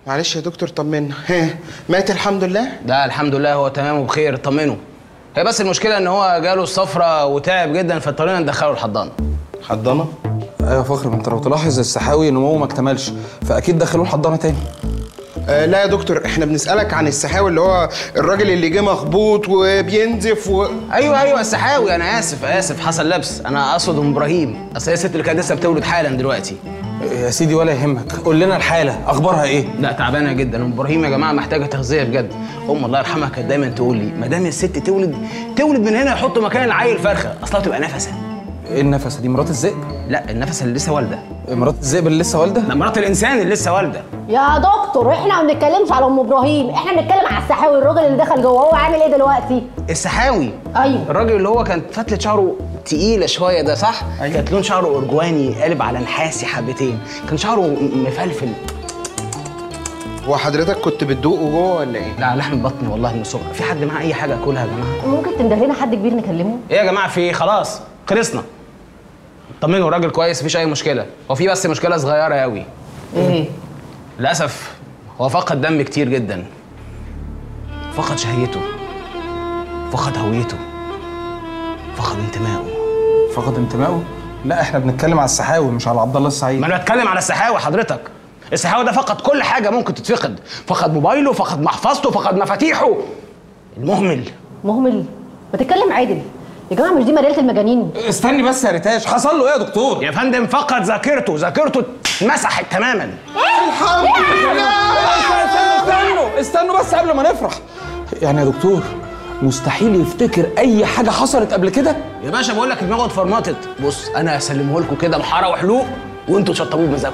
معلش يا دكتور طمنا ها مات الحمد لله ده الحمد لله هو تمام وبخير اطمنوا هي بس المشكله ان هو جاله الصفرة وتعب جدا فاضطرينا ندخله الحضانه حضانه ايوه يا فخر ما انت لو تلاحظ السحاوي نموه ما اكتملش فاكيد دخلوه الحضانه تاني آه لا يا دكتور احنا بنسالك عن السحاوي اللي هو الراجل اللي جه مخبوط وبينزف و... ايوه ايوه السحاوي انا اسف اسف حصل لبس انا اقصد ام ابراهيم اصل هي الست اللي كانت لسه بتولد حالا دلوقتي يا سيدي ولا يهمك قول لنا الحاله اخبارها ايه لا تعبانه جدا ام ابراهيم يا جماعه محتاجه تغذيه بجد ام الله يرحمها كانت دايما تقول لي ما دام الست تولد تولد من هنا يحطوا مكان العيل فرخه اصلها تبقى نفسه ايه النفسه دي مرات الذئب لا النفس اللي لسه والده مرات الذئب اللي لسه والده لا مرات الانسان اللي لسه والده يا دكتور احنا ما بنتكلمش على ام ابراهيم احنا بنتكلم على السحاوي الراجل اللي دخل جوه هو عامل ايه دلوقتي السحاوي ايوه الراجل اللي هو كانت فتله شعره تقيله شويه ده صح أيوة. كانت لون شعره ارجواني قالب على نحاسي حبتين كان شعره م- مفلفل هو حضرتك كنت بتدوقه جوه ولا ايه؟ لا لحم بطني والله من الصبح في حد معاه اي حاجه اكلها يا جماعه ممكن تنده لنا حد كبير نكلمه ايه يا جماعه في إيه؟ خلاص خلصنا طمنوا راجل كويس مفيش اي مشكله هو في بس مشكله صغيره قوي ايه للاسف هو فقد دم كتير جدا فقد شهيته فقد هويته فقد انتمائه فقد انتمائه لا احنا بنتكلم على السحاوي مش على عبد الله السعيد ما انا بتكلم على السحاوي حضرتك السحاوي ده فقد كل حاجه ممكن تتفقد فقد موبايله فقد محفظته فقد مفاتيحه المهمل مهمل ما تتكلم عادل يا جماعه مش دي مدينه المجانين استني بس يا ريتاش حصل له ايه يا دكتور يا فندم فقد ذاكرته ذاكرته اتمسحت تماما الحمد لله استنوا استنوا بس قبل ما نفرح يعني يا دكتور مستحيل يفتكر اي حاجه حصلت قبل كده يا باشا بقول لك دماغه اتفرمطت بص انا هسلمه لكم كده محاره وحلوق وانتوا تشطبوه بمزاجكم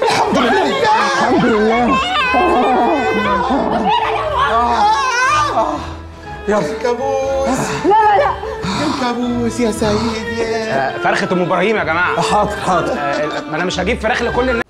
يلا كابوس لا لا لا الكابوس يا سيد يا آه، فرخه ام ابراهيم يا جماعه حاضر حاضر آه، ما انا مش هجيب فراخ لكل الناس